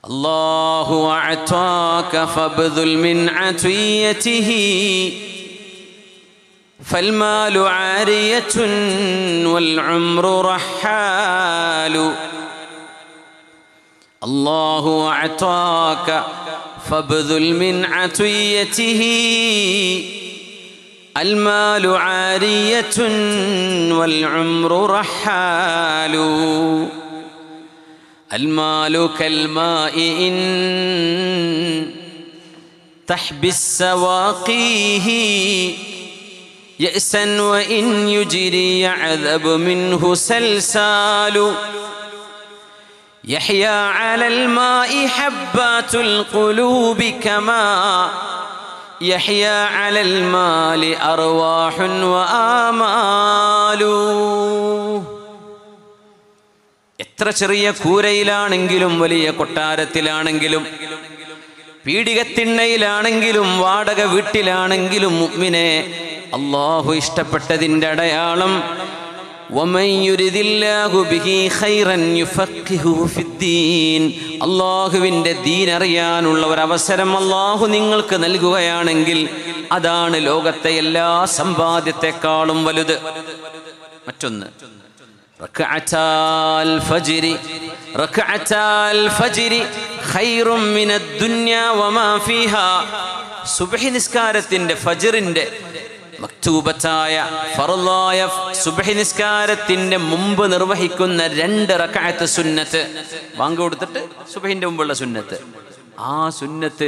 الله أعطاك فابذل من عطيته فالمال عارية والعمر رحال الله أعطاك فابذل من عطيته المال عارية والعمر رحال المال كالماء إن تحبس سواقيه يأسا وإن يجري يعذب منه سلسال يحيا على الماء حبات القلوب كما يحيا على المال أرواح وآمال എത്ര ചെറിയ കൂരയിലാണെങ്കിലും വലിയ കൊട്ടാരത്തിലാണെങ്കിലും പീഡികത്തിണ്ണയിലാണെങ്കിലും വാടക വീട്ടിലാണെങ്കിലും മുഅ്മിനെ അള്ളാഹു ഇഷ്ടപ്പെട്ടതിൻ്റെ അടയാളം ومن يرد الله به خيرا يفقهه في الدين അള്ളാഹുവിൻ്റെ ദീൻ അറിയാനുള്ള ഒരു അവസരം അള്ളാഹു നിങ്ങൾക്ക് നൽകുകയാണെങ്കിൽ അതാണ് ലോകത്തെ എല്ലാ സമ്പാദ്യത്തെക്കാളും വലുത് മറ്റൊന്ന് ركعتا الفجر ركعتا الفجر خير من الدنيا وما فيها സുബ്ഹി നിസ്കാരത്തിന്റെ ഫജറിന്റെ മക്തൂബത്തായ ഫറലായ സുബ്ഹി നിസ്കാരത്തിന്റെ മുമ്പ് നിർവഹിക്കുന്ന രണ്ട് റക്അത്ത് സുന്നത്ത് വാങ്ക് കൊടുത്തിട്ട് സുബ്ഹിന്റെ മുമ്പുള്ള സുന്നത്ത് ആ സുന്നത്ത്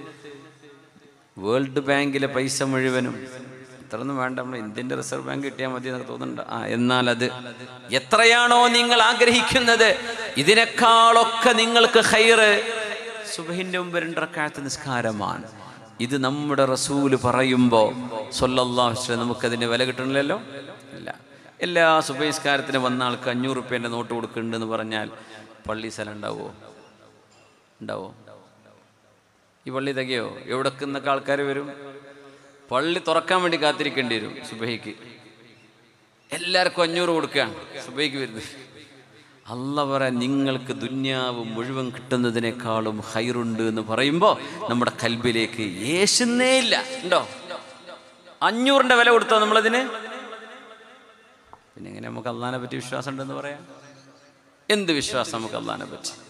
വേൾഡ് ബാങ്കിലെ പൈസ മുഴുവനും ഇത്രയൊന്നും വേണ്ട നമ്മൾ ഇന്ത്യൻ്റെ റിസർവ് ബാങ്ക് കിട്ടിയാൽ മതി എന്നൊക്കെ തോന്നുന്നുണ്ട് ആ എന്നാൽ അത് എത്രയാണോ നിങ്ങൾ ആഗ്രഹിക്കുന്നത് ഇതിനേക്കാളൊക്കെ നിങ്ങൾക്ക് ഹൈറ് സുബഹിൻ്റെ മുമ്പ് രണ്ടറക്കാലത്ത് നിസ്കാരമാണ് ഇത് നമ്മുടെ റസൂല് പറയുമ്പോൾ സൊല്ലാഹ് നമുക്കതിന് വില കിട്ടണില്ലല്ലോ ഇല്ല എല്ലാ സുബഹിസ്കാരത്തിന് വന്ന ആൾക്ക് അഞ്ഞൂറ് റുപ്യേൻ്റെ നോട്ട് കൊടുക്കുന്നുണ്ടെന്ന് പറഞ്ഞാൽ പള്ളി സ്ഥലം ഉണ്ടാവുമോ ഉണ്ടാവോ ഈ പള്ളി തികയോ എവിടൊക്കെ നിന്നൊക്കെ ആൾക്കാർ വരും പള്ളി തുറക്കാൻ വേണ്ടി കാത്തിരിക്കേണ്ടി വരും സുബൈക്ക് എല്ലാവർക്കും അഞ്ഞൂറ് കൊടുക്കുകയാണ് സുബൈക്ക് വരുന്നത് അല്ല പറയാൻ നിങ്ങൾക്ക് ദുന്യാവ് മുഴുവൻ കിട്ടുന്നതിനേക്കാളും ഹൈറുണ്ട് എന്ന് പറയുമ്പോൾ നമ്മുടെ കൽബിലേക്ക് യേശുന്നേ ഇല്ല ഉണ്ടോ അഞ്ഞൂറിൻ്റെ വില കൊടുത്തോ നമ്മളതിന് പിന്നെ എങ്ങനെ നമുക്ക് അള്ളഹാനെ പറ്റി വിശ്വാസം ഉണ്ടെന്ന് പറയാം എന്ത് വിശ്വാസം നമുക്ക് അള്ളഹാനെ പറ്റി